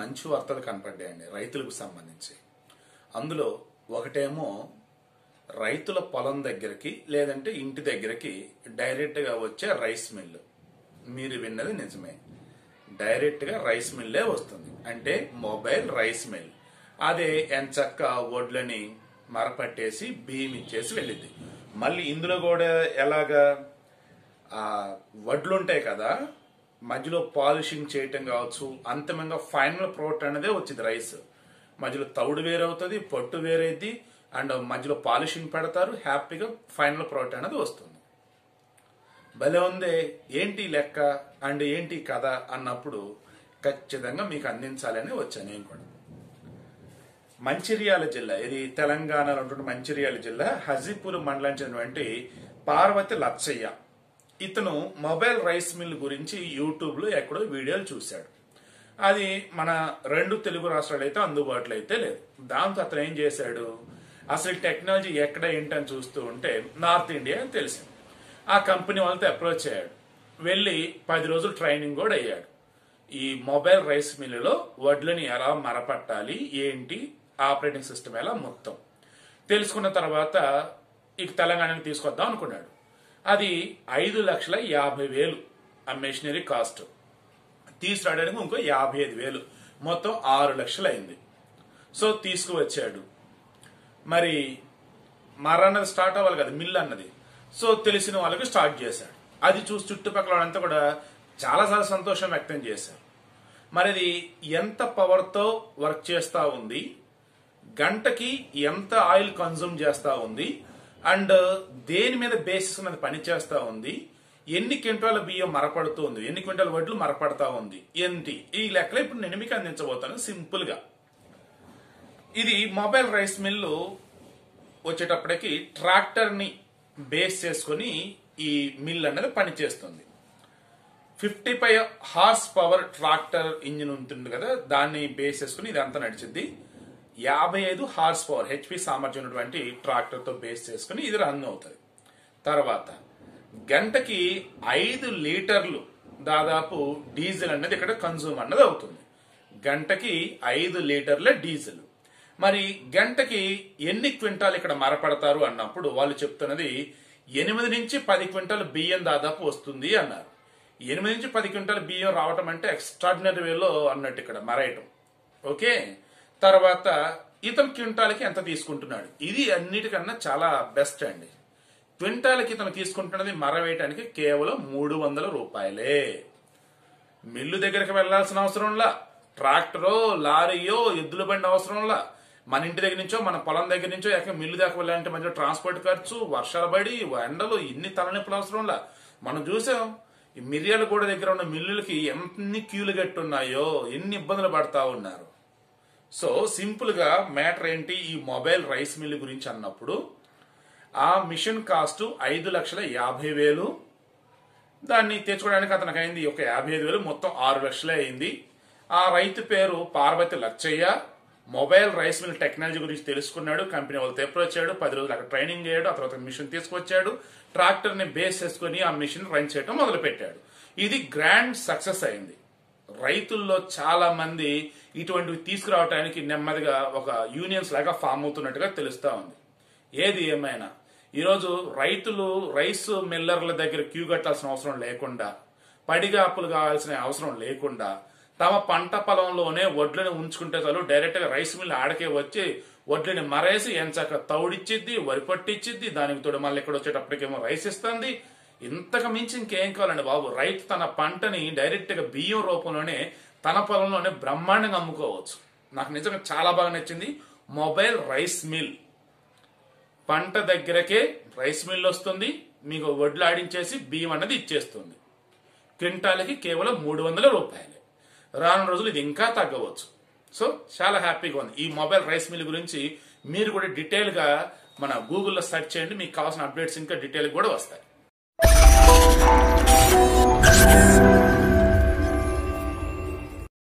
మంచి వార్తలు కనపడ్డాయండి రైతులకు సంబంధించి అందులో ఒకటేమో రైతుల పొలం దగ్గరికి లేదంటే ఇంటి దగ్గరికి డైరెక్ట్గా వచ్చే రైస్ మిల్లు మీరు విన్నది నిజమే డైరెక్ట్గా రైస్ మిల్లే వస్తుంది అంటే మొబైల్ రైస్ మిల్ అదే ఎంచక్క వడ్లని మరపట్టేసి బియ్యం ఇచ్చేసి వెళ్ళింది మళ్ళీ ఇందులో కూడా ఎలాగా ఆ వడ్లు ఉంటాయి కదా మధ్యలో పాలిషింగ్ చేయటం కావచ్చు అంతిమంగా ఫైనల్ ప్రోడక్ట్ అనేది వచ్చింది రైస్ మధ్యలో తౌడు వేరవుతుంది పొట్టు వేరేది అండ్ మధ్యలో పాలిషింగ్ పెడతారు హ్యాపీగా ఫైనల్ ప్రోడక్ట్ అనేది వస్తుంది భలే ఉంది ఏంటి లెక్క అండ్ ఏంటి కథ అన్నప్పుడు ఖచ్చితంగా మీకు అందించాలని వచ్చాను నేను కూడా మంచిర్యాల జిల్లా ఇది తెలంగాణలో ఉంటున్న మంచిర్యాల జిల్లా హజీపూర్ మండలం చెందినటువంటి పార్వతి లచ్చయ్య ఇతను మొబైల్ రైస్ మిల్ గురించి యూట్యూబ్ లో ఎక్కడో వీడియోలు చూశాడు అది మన రెండు తెలుగు రాష్ట్రాలు అయితే అందుబాటులో అయితే లేదు దాంతో అతను ఏం చేశాడు అసలు ఈ టెక్నాలజీ ఎక్కడ ఏంటని చూస్తూ ఉంటే నార్త్ ఇండియా అని తెలిసింది ఆ కంపెనీ వాళ్ళతో అప్రోచ్ అయ్యాడు వెళ్ళి పది రోజులు ట్రైనింగ్ కూడా అయ్యాడు ఈ మొబైల్ రైస్ మిల్లులో వడ్లని ఎలా మరపట్టాలి ఏంటి ఆపరేటింగ్ సిస్టమ్ ఎలా మొత్తం తెలుసుకున్న తర్వాత ఇక తెలంగాణకి తీసుకొద్దాం అనుకున్నాడు అది ఐదు లక్షల యాభై వేలు ఆ మెషినరీ కాస్ట్ తీసుకురావడానికి ఇంకో యాభై ఐదు వేలు మొత్తం ఆరు లక్షలు అయింది సో తీసుకువచ్చాడు మరి మర అన్నది స్టార్ట్ అవ్వాలి కదా మిల్ అన్నది సో తెలిసిన వాళ్ళకి స్టార్ట్ చేశాడు అది చూసి చుట్టుపక్కల వాళ్ళంతా కూడా చాలా చాలా సంతోషం వ్యక్తం చేశారు మరి అది ఎంత పవర్తో వర్క్ చేస్తా ఉంది గంటకి ఎంత ఆయిల్ కన్జ్యూమ్ చేస్తా ఉంది అండ్ దేని మీద బేసిస్ ఉన్నది పని చేస్తా ఉంది ఎన్ని క్వింటాల బియ్యం మరపడుతుంది ఎన్ని క్వింటాల వడ్లు మరపడతా ఉంది ఏంటి ఈ లెక్కలు ఇప్పుడు నేను మీకు అందించబోతాను సింపుల్ గా ఇది మొబైల్ రైస్ మిల్లు వచ్చేటప్పటికి ట్రాక్టర్ ని బేస్ చేసుకుని ఈ మిల్ అనేది పనిచేస్తుంది fifty five horse power tractor engine ఉంటుంది కదా దాన్ని బేస్ చేసుకుని ఇదంతా నడిచింది యాభై ఐదు హార్స్ పవర్ హెచ్పి సామర్థ్యం ఉన్నటువంటి ట్రాక్టర్ తో బేస్ చేసుకుని ఇది రన్ అవుతుంది తర్వాత గంటకి ఐదు లీటర్లు దాదాపు డీజిల్ అన్నది ఇక్కడ కన్సూమ్ అన్నది అవుతుంది గంటకి ఐదు లీటర్ల డీజిల్ మరి గంటకి ఎన్ని క్వింటాలు ఇక్కడ మరపడతారు అన్నప్పుడు వాళ్ళు చెప్తున్నది ఎనిమిది నుంచి పది క్వింటాల్ బియ్యం దాదాపు వస్తుంది అన్నారు ఎనిమిది నుంచి పది క్వింటాల్ బియ్యం రావటం అంటే ఎక్స్ట్రాడినరీ వేలో అన్నట్టు ఇక్కడ మరేయటం ఓకే తర్వాత ఇతను క్వింటాల్కి ఎంత తీసుకుంటున్నాడు ఇది అన్నిటికన్నా చాలా బెస్ట్ అండి క్వింటాల్కి ఇతను తీసుకుంటున్నది మరవేయటానికి కేవలం మూడు వందల రూపాయలే మిల్లు దగ్గరికి వెళ్లాల్సిన అవసరంలా ట్రాక్టరో లారీయో ఎద్దుల బండి అవసరంలా మన ఇంటి దగ్గర నుంచో మన పొలం దగ్గర నుంచో ఏకంగా మిల్లు దాకా వెళ్ళాలంటే మధ్య ట్రాన్స్పోర్ట్ ఖర్చు వర్షాలు పడి ఎండలు ఇన్ని తలనొప్పులు అవసరంలా మనం చూసాం ఈ మిర్యాల గూడ దగ్గర ఉన్న మిల్లులకి ఎన్ని క్యూలు కట్టున్నాయో ఎన్ని ఇబ్బందులు పడతా ఉన్నారు సో సింపుల్ గా మ్యాటర్ ఏంటి ఈ మొబైల్ రైస్ మిల్ గురించి అన్నప్పుడు ఆ మిషన్ కాస్ట్ ఐదు లక్షల యాభై వేలు దాన్ని తెచ్చుకోవడానికి అతనికి అయింది ఒక యాభై ఐదు వేలు మొత్తం ఆరు లక్షలే అయింది ఆ రైతు పేరు Parvathi Lachaiah mobile rice mill technology గురించి తెలుసుకున్నాడు కంపెనీ వాళ్ళతో అప్రోచ్ పది రోజులు అక్కడ ట్రైనింగ్ చేయడు ఆ తర్వాత మిషన్ తీసుకొచ్చాడు ట్రాక్టర్ ని బేస్ చేసుకుని ఆ మిషన్ రన్ చేయడం మొదలు పెట్టాడు ఇది గ్రాండ్ సక్సెస్ అయింది రైతుల్లో చాలా మంది ఇటువంటివి తీసుకురావడానికి నెమ్మదిగా ఒక యూనియన్స్ లాగా ఫామ్ అవుతున్నట్టుగా తెలుస్తా ఉంది ఏది ఏమైనా ఈరోజు రైతులు రైస్ మిల్లర్ల దగ్గర క్యూ కట్టాల్సిన అవసరం లేకుండా పడిగాపులు కావాల్సిన అవసరం లేకుండా తమ పంట పొలంలోనే వడ్లను ఉంచుకుంటే చాలు డైరెక్ట్ గా రైస్ మిల్ ఆడకే వచ్చి వడ్లని మరేసి ఎంచక తౌడిచ్చిద్ది వరి పట్టిచ్చిద్ది దానికి తోడు మళ్ళీ ఇక్కడ వచ్చేటప్పటికేమో రైస్ ఇస్తుంది ఇంతకు మించి ఇంకేం కావాలండి బాబు రైతు తన పంటని డైరెక్ట్ గా బియ్యం రూపంలోనే తన పొలంలోనే బ్రహ్మాండంగా అమ్ముకోవచ్చు నాకు నిజంగా చాలా బాగా నచ్చింది మొబైల్ రైస్ మిల్ పంట దగ్గరకే రైస్ మిల్ వస్తుంది మీకు వడ్లు ఆడించేసి బియ్యం అన్నది ఇచ్చేస్తుంది క్వింటాలకి కేవలం మూడు వందల రూపాయలే రానున్న రోజులు ఇది ఇంకా తగ్గవచ్చు సో చాలా హ్యాపీగా ఉంది ఈ మొబైల్ రైస్ మిల్ గురించి మీరు కూడా డీటెయిల్ గా మన గూగుల్లో సెర్చ్ చేయండి మీకు కావాల్సిన అప్డేట్స్ ఇంకా డీటెయిల్ కూడా వస్తాయి